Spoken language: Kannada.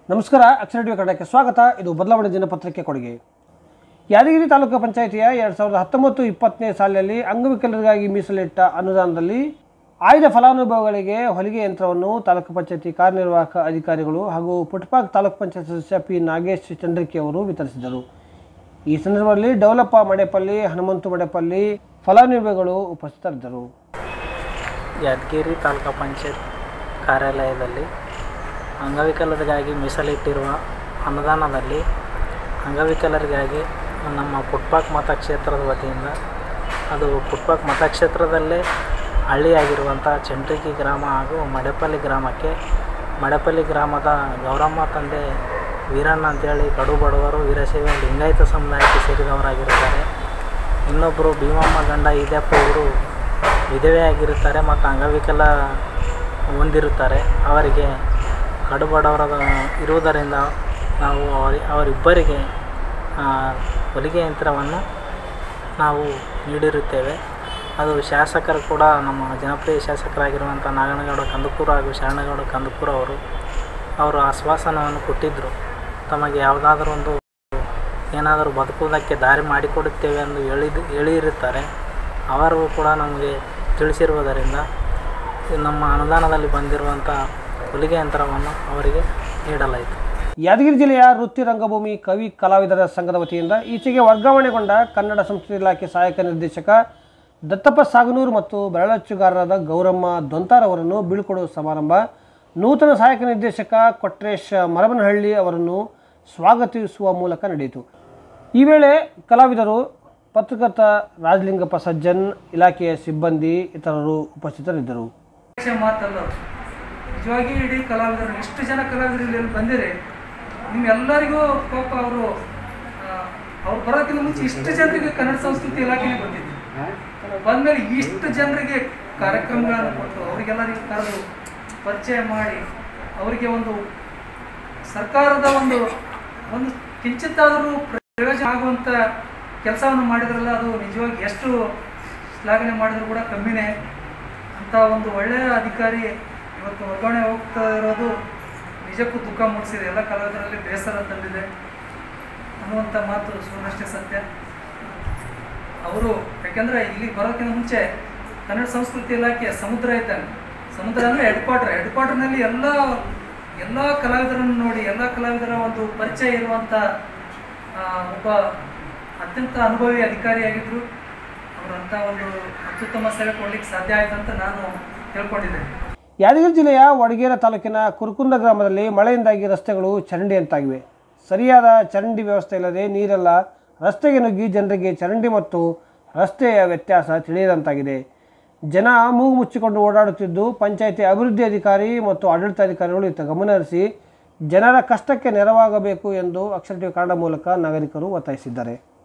ನಮಸ್ಕಾರ ಅಕ್ಷರ ಟಿವಿ ಕನ್ನಡಕ್ಕೆ ಸ್ವಾಗತ ಇದು ಬದಲಾವಣೆ ದಿನಪತ್ರಿಕೆ ಕೊಡುಗೆ ಯಾದಗಿರಿ ತಾಲೂಕು ಪಂಚಾಯಿತಿಯ ಎರಡು ಸಾವಿರದ ಹತ್ತೊಂಬತ್ತು ಇಪ್ಪತ್ತನೇ ಸಾಲಿನಲ್ಲಿ ಅಂಗವಿಕಲರಿಗಾಗಿ ಮೀಸಲಿಟ್ಟ ಅನುದಾನದಲ್ಲಿ ಆಯ್ದ ಫಲಾನುಭವಿಗಳಿಗೆ ಹೊಲಿಗೆ ಯಂತ್ರವನ್ನು ತಾಲೂಕು ಪಂಚಾಯಿತಿ ಕಾರ್ಯನಿರ್ವಾಹಕ ಅಧಿಕಾರಿಗಳು ಹಾಗೂ ಪುಟ್ಪಾಕ್ ತಾಲೂಕು ಪಂಚಾಯತ್ ಸದಸ್ಯ ಪಿ ನಾಗೇಶ್ ಚಂದ್ರಿಕೆ ಅವರು ವಿತರಿಸಿದರು ಈ ಸಂದರ್ಭದಲ್ಲಿ ಡೌಲಪ್ಪ ಮಡೆಪಲ್ಲಿ ಹನುಮಂತು ಮಡೆಪಲ್ಲಿ ಫಲಾನುಭವಿಗಳು ಉಪಸ್ಥಿತರಿದ್ದರು ಯಾದಗಿರಿ ತಾಲೂಕು ಪಂಚಾಯತ್ ಕಾರ್ಯಾಲಯದಲ್ಲಿ ಅಂಗವಿಕಲರಿಗಾಗಿ ಮೀಸಲಿಟ್ಟಿರುವ ಅನುದಾನದಲ್ಲಿ ಅಂಗವಿಕಲರಿಗಾಗಿ ನಮ್ಮ ಪುಟ್ಪಾಕ್ ಮತಕ್ಷೇತ್ರದ ವತಿಯಿಂದ ಅದು ಪುಟ್ಪಾಕ್ ಮತಕ್ಷೇತ್ರದಲ್ಲೇ ಹಳ್ಳಿಯಾಗಿರುವಂಥ ಚಂಡ್ರಿಗಿ ಗ್ರಾಮ ಹಾಗೂ ಮಡೆಪಲ್ಲಿ ಗ್ರಾಮಕ್ಕೆ ಮಡೆಪಲ್ಲಿ ಗ್ರಾಮದ ಗೌರಮ್ಮ ತಂದೆ ವೀರಣ್ಣ ಅಂತೇಳಿ ಕಡು ಬಡವರು ವೀರಶೈವ ಲಿಂಗಾಯತ ಸಮುದಾಯಕ್ಕೆ ಸೇರಿದವರಾಗಿರುತ್ತಾರೆ ಇನ್ನೊಬ್ಬರು ಭೀಮಮ್ಮ ಗಂಡ ಇದಪ್ಪ ಇವರು ವಿಧವೆಯಾಗಿರುತ್ತಾರೆ ಮತ್ತು ಅಂಗವಿಕಲ ಹೊಂದಿರುತ್ತಾರೆ ಅವರಿಗೆ ಕಡುಬಡವರ ಇರುವುದರಿಂದ ನಾವು ಅವರಿ ಅವರಿಬ್ಬರಿಗೆ ಆ, ಹೊಲಿಗೆ ಯಂತ್ರವನ್ನು ನಾವು ನೀಡಿರುತ್ತೇವೆ ಅದು ಶಾಸಕರು ಕೂಡ ನಮ್ಮ ಜನಪ್ರಿಯ ಶಾಸಕರಾಗಿರುವಂಥ ನಾಗನಗೌಡ ಕಂದಕೂರು ಹಾಗೂ ಶರಣಗೌಡ ಕಂದಕೂರು ಅವರು ಅವರು ಆಶ್ವಾಸನವನ್ನು ಕೊಟ್ಟಿದ್ದರು ತಮಗೆ ಯಾವುದಾದ್ರೂ ಒಂದು ಏನಾದರೂ ಬದುಕುವುದಕ್ಕೆ ದಾರಿ ಮಾಡಿಕೊಡುತ್ತೇವೆ ಎಂದು ಹೇಳಿದ ಹೇಳಿರುತ್ತಾರೆ ಅವರು ಕೂಡ ನಮಗೆ ತಿಳಿಸಿರುವುದರಿಂದ ಈ ನಮ್ಮ ಅನುದಾನದಲ್ಲಿ ಬಂದಿರುವಂಥ ಹೊಲಿಗೆ ಯಂತ್ರವನ್ನು ಅವರಿಗೆ ನೀಡಲಾಯಿತು ಯಾದಗಿರಿ ಜಿಲ್ಲೆಯ ವೃತ್ತಿ ರಂಗಭೂಮಿ ಕವಿ ಕಲಾವಿದರ ಸಂಘದ ವತಿಯಿಂದ ಈಚೆಗೆ ವರ್ಗಾವಣೆಗೊಂಡ ಕನ್ನಡ ಸಂಸ್ಕೃತಿ ಇಲಾಖೆ ಸಹಾಯಕ ನಿರ್ದೇಶಕ ದತ್ತಪ್ಪ ಸಾಗನೂರು ಮತ್ತು ಬೆರಳಚ್ಚುಗಾರರಾದ ಗೌರಮ್ಮ ದೊಂತಾರ್ ಅವರನ್ನು ಬೀಳ್ಕೊಡುವ ಸಮಾರಂಭ ನೂತನ ಸಹಾಯಕ ನಿರ್ದೇಶಕ ಕೊಟ್ರೇಶ್ ಮರಬನಹಳ್ಳಿ ಅವರನ್ನು ಸ್ವಾಗತಿಸುವ ಮೂಲಕ ನಡೆಯಿತು ಈ ವೇಳೆ ಕಲಾವಿದರು ಪತ್ರಕರ್ತ ರಾಜಲಿಂಗಪ್ಪ ಸಜ್ಜನ್ ಇಲಾಖೆಯ ಸಿಬ್ಬಂದಿ ಇತರರು ಉಪಸ್ಥಿತರಿದ್ದರು ವಿಷಯ ಮಾತಲ್ಲ ನಿಜವಾಗಿ ಇಡೀ ಕಲಾವಿದರು ಎಷ್ಟು ಜನ ಕಲಾವಿದರು ಇಲ್ಲಿ ಬಂದಿರಿ ನಿಮ್ಮೆಲ್ಲರಿಗೂ ಪಾಪ ಅವರು ಅವ್ರು ಬರೋದಕ್ಕಿಂತ ಮುಂಚೆ ಇಷ್ಟು ಜನರಿಗೆ ಕನ್ನಡ ಸಂಸ್ಕೃತಿ ಇಲಾಖೆಗೆ ಬಂದಿದ್ದು ಬಂದ್ಮೇಲೆ ಇಷ್ಟು ಜನರಿಗೆ ಕಾರ್ಯಕ್ರಮಗಳನ್ನು ಕೊಟ್ಟು ಅವರಿಗೆಲ್ಲರಿಗೂ ಕರೆದು ಪರಿಚಯ ಮಾಡಿ ಅವರಿಗೆ ಒಂದು ಸರ್ಕಾರದ ಒಂದು ಒಂದು ಕಿಂಚಿತ್ತಾದರೂ ಪ್ರಯೋಜನ ಆಗುವಂಥ ಕೆಲಸವನ್ನು ಮಾಡಿದ್ರಲ್ಲ ಅದು ನಿಜವಾಗಿ ಎಷ್ಟು ಶ್ಲಾಘನೆ ಮಾಡಿದ್ರು ಕೂಡ ಕಮ್ಮಿನೇ ಅಂತ ಒಂದು ಒಳ್ಳೆಯ ಅಧಿಕಾರಿ ಇವತ್ತು ವರ್ಗಾವಣೆ ಹೋಗ್ತಾ ಇರೋದು ನಿಜಕ್ಕೂ ದುಃಖ ಮೂಡಿಸಿದೆ ಎಲ್ಲ ಕಲಾವಿದರಲ್ಲಿ ಬೇಸರ ತಂದಿದೆ ಅನ್ನುವಂಥ ಮಾತು ಸುಮ್ಮನಷ್ಟೇ ಸತ್ಯ ಅವರು ಯಾಕೆಂದರೆ ಇಲ್ಲಿಗೆ ಬರೋಕ್ಕಿಂತ ಮುಂಚೆ ಕನ್ನಡ ಸಂಸ್ಕೃತಿ ಇಲಾಖೆ ಸಮುದ್ರ ಇದ್ದಂಗೆ ಸಮುದ್ರ ಅಂದರೆ ಹೆಡ್ ಕ್ವಾರ್ಟರ್ ಹೆಡ್ ಕ್ವಾರ್ಟರ್ನಲ್ಲಿ ಎಲ್ಲ ಎಲ್ಲ ಕಲಾವಿದರನ್ನು ನೋಡಿ ಎಲ್ಲ ಕಲಾವಿದರ ಒಂದು ಪರಿಚಯ ಇರುವಂಥ ಆ, ಒಬ್ಬ ಅತ್ಯಂತ ಅನುಭವಿ ಅಧಿಕಾರಿಯಾಗಿದ್ದರು ಅವರಂಥ ಒಂದು ಅತ್ಯುತ್ತಮ ಸೇವೆ ಕೊಡ್ಲಿಕ್ಕೆ ಸಾಧ್ಯ ಆಯ್ತು ಅಂತ ನಾನು ತಿಳ್ಕೊಂಡಿದ್ದೇನೆ ಯಾದಗಿರಿ ಜಿಲ್ಲೆಯ ವಡಗೇರ ತಾಲೂಕಿನ ಕುರುಕುಂದ ಗ್ರಾಮದಲ್ಲಿ ಮಳೆಯಿಂದಾಗಿ ರಸ್ತೆಗಳು ಚರಂಡಿಯಂತಾಗಿವೆ ಸರಿಯಾದ ಚರಂಡಿ ವ್ಯವಸ್ಥೆ ಇಲ್ಲದೆ ನೀರೆಲ್ಲ ರಸ್ತೆಗೆ ನುಗ್ಗಿ ಜನರಿಗೆ ಚರಂಡಿ ಮತ್ತು ರಸ್ತೆಯ ವ್ಯತ್ಯಾಸ ತಿಳಿಯದಂತಾಗಿದೆ ಜನ ಮೂಗು ಮುಚ್ಚಿಕೊಂಡು ಓಡಾಡುತ್ತಿದ್ದು ಪಂಚಾಯಿತಿ ಅಭಿವೃದ್ಧಿ ಅಧಿಕಾರಿ ಮತ್ತು ಆಡಳಿತಾಧಿಕಾರಿಗಳು ಇತ್ತ ಗಮನಹರಿಸಿ ಜನರ ಕಷ್ಟಕ್ಕೆ ನೆರವಾಗಬೇಕು ಎಂದು ಅಕ್ಷರ ಟಿವಿ ಕನ್ನಡ ಮೂಲಕ ನಾಗರಿಕರು ಒತ್ತಾಯಿಸಿದ್ದಾರೆ